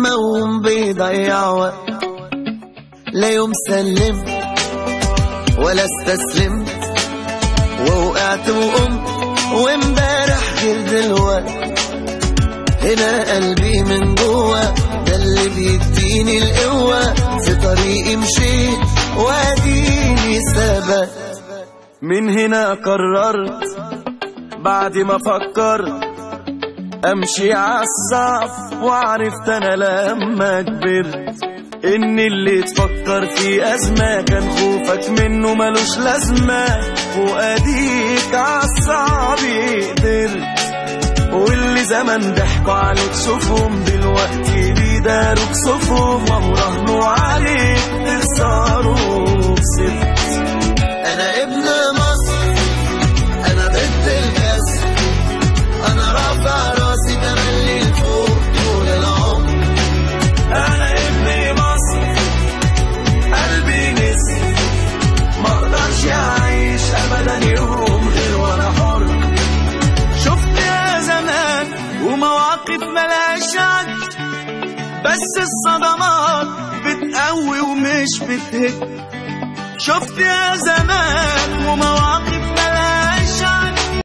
وموم بيضيع وقت لا يوم سلمت ولا استسلمت ووقعت وقمت وامبارح غير دلوقت هنا قلبي من جوا ده اللي بيديني القوة في طريقي مشيت واديني ثبت من هنا قررت بعد ما فكرت امشي عالصعب وعرفت انا لما كبرت ان اللي تفكر في ازمة كان خوفك منه ملوش لازمة واديك عالصعب قدرت واللي زمان ضحكوا عليك شوفهم دلوقتي بيداروك صفهم وهو رهنوا عليك تخسروا كسبت انا ابن مصر انا ضد الكسر انا رافع راسي تملي لفوق طول العمر انا ابن مصر قلبي نسي ما اقدرش اعيش ابدا يوم غير وانا حر شفت يا زمان ومواقف ملهاش عد بس الصدمات بتقوي ومش بتهد شفت يا زمان ومواقف